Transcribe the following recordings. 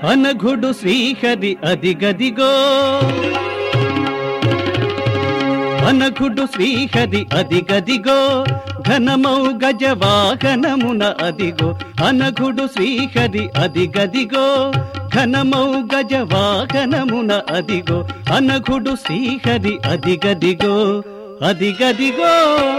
అనఘుడు శ్రీహరి అదిగదిగో అనఘుడు శ్రీహరి అదిగదిగో ఘనమౌ గజ వాహనమున అదిగో అనఘుడు శ్రీహరి అదిగదిగో ఘనమౌ గజ వాహనమున అదిగో అనఘుడు శ్రీహరి అదిగదిగో అదిగదిగో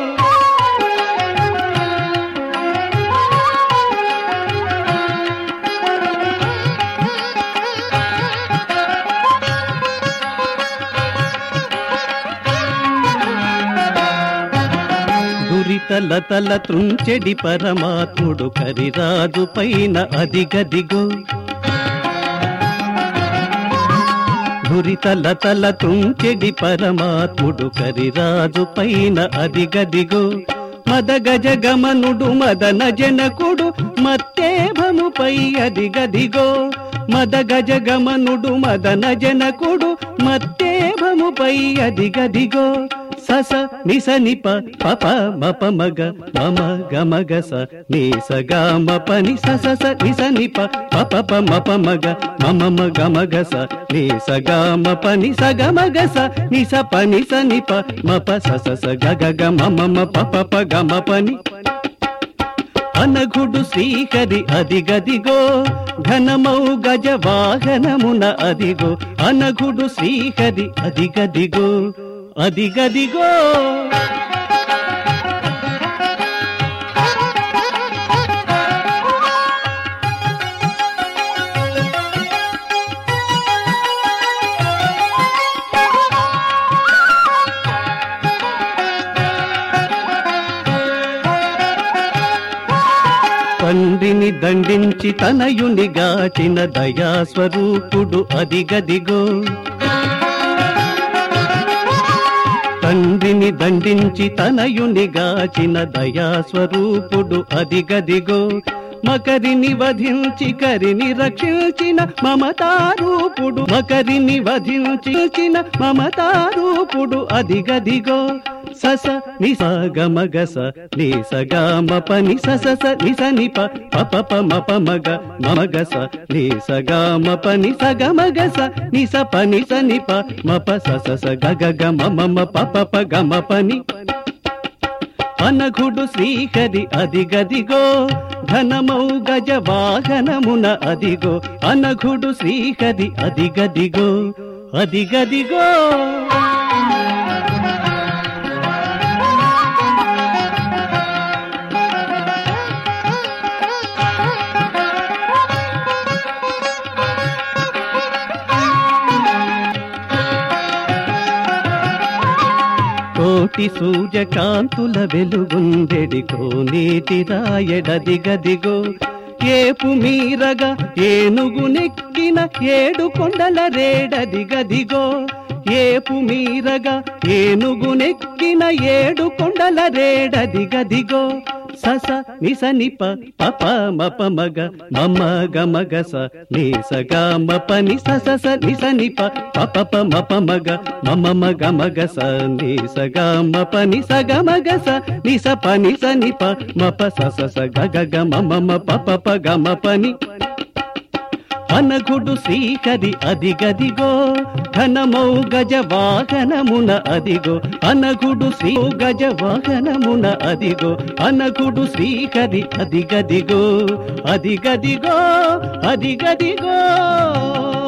దురితలతల త్రుంచెడి పరమాత్ముడు కరిరాజు పైన అదిగదిగో దురితలతల త్రుంచెడి పరమాత్ముడు కరిరాజు పైన అదిగదిగో మదగజ గమనుడు మదన జనకుడు మత్తేభముపై అదిగదిగో మదగజ గమనుడు మదన జనకుడు మత్తేభముపై అదిగదిగో సస నిస నిప పప మప మగ మమ గమ గస ని స గ మ ప ని స స స ని స ని ప ప ప ప మ ప మ గ మ మ మ గ మ గ స ని స గ మ ప ని స గ మ గ స ని స ప ని స ని ప మ ప స స స గ గ గ మ మ మ ప ప ప గ మ ప ని అనఘుడు శ్రీహరి అదిగదిగో ఘనమౌ గజ వాహనమున అదిగో అనఘుడు శ్రీహరి అదిగదిగో అదిగదిగో తండ్రిని దండించి తనయుని గాచిన దయాస్వరూపుడు అదిగదిగో తండ్రిని దండించి తనయుని గాచిన దయాస్వరూపుడు అదిగదిగో మకరిని వధించి కరిని రక్షించిన మమతారూపుడు మకరిని వధించిన మమతారూపుడు అదిగదిగో సస నిస గమ గస ని స గ మ ప ని స స స ని స ని ప ప ప ప మ ప మ గ మ గ స ని స గ మ ప ని స గ మ గ స ని స ప ని స ని ప మ ప స స స గ గ గ మ మ మ ప ప ప గ మ ప ని అనఘుడు శ్రీహరి అదిగదిగో ఘనమౌ గజ వాహనమున అదిగో అనఘుడు శ్రీహరి అదిగదిగో అదిగదిగో కోటి సూర్యకాంతుల వెలుగుందెడి కోనేటి రాయడదిగదిగో ఏపు మీరగా ఏనుగు నెక్కిన ఏడు కొండల రేడదిగదిగో ఏపు మీరగా ఏనుగు నెక్కిన ఏడు కొండల రేడదిగదిగో సస నిస నిప పప మప మగ మమ గ మగ స ని స గ మ ప ని స స స ని స ని ప ప ప ప మ ప మగ మమ మ గ మగ స ని స గ మ ప ని స గ మగ స ని స ప ని స ని ప మ ప స స స గ గ గ మ మ మ ప ప ప గ మ ప ని అనఘుడు శ్రీహరి అదిగదిగో ఘనమౌ గజ వాహనమున అదిగో అనఘుడు శ్రీ గజ వాహనమున అదిగో అనఘుడు శ్రీహరి అదిగదిగో అదిగదిగో అదిగదిగో